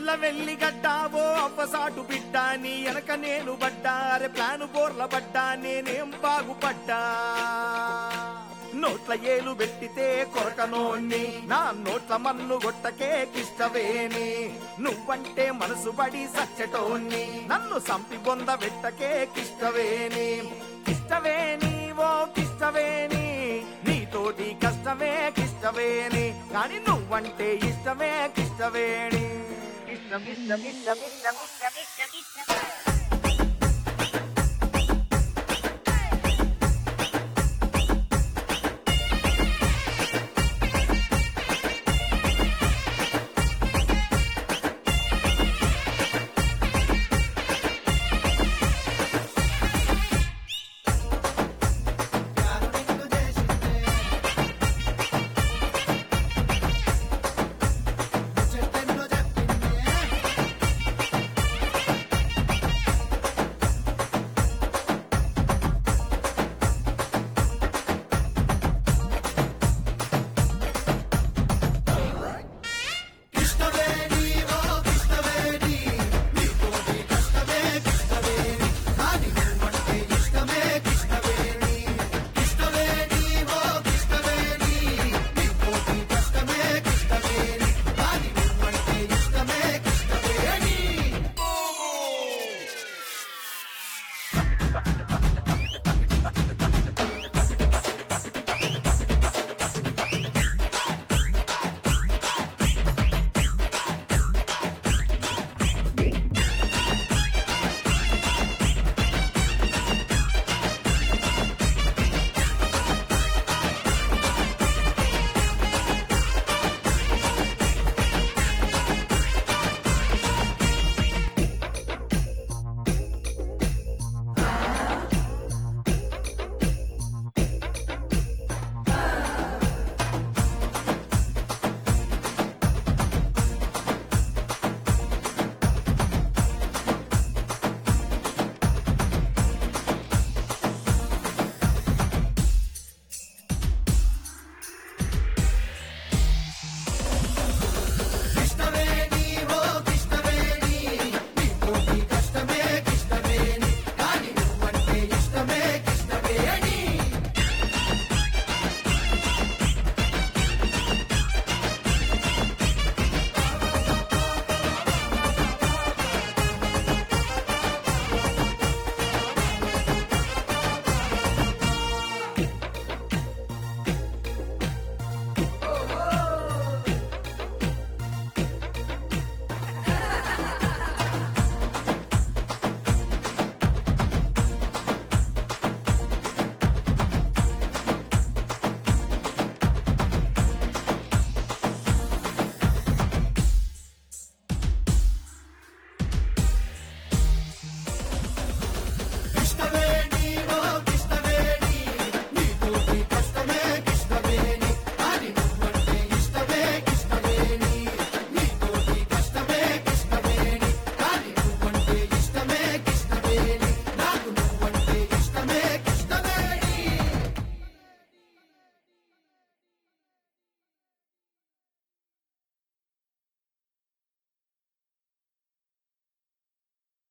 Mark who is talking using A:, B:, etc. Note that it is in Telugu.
A: నల్ల వెల్లి గడ్డావో అవ్వసాటు బిడ్డ నీ వెనక నేను పడ్డా అరే ప్లాను బోర్ల పడ్డా నేనేం బాగుపడ్డా నోట్ల ఏలు పెట్టితే కొరకనోన్ని నా నోట్ల మన్ను గొట్టకే కిష్టవేని నువ్వంటే మనసు పడి సచ్చటోన్ని నన్ను సంపి బొంద పెట్టకే కిష్టవేని కిష్టవేని ఓ కిష్టవేని నీతోటి కష్టమే కిష్టవేని కాని నువ్వంటే ఇష్టమే కిష్టవేణి ఇష్టం ఇష్టం ఇష్టం ఇష్టం ఇష్టం ఇష్టం ఇష్టం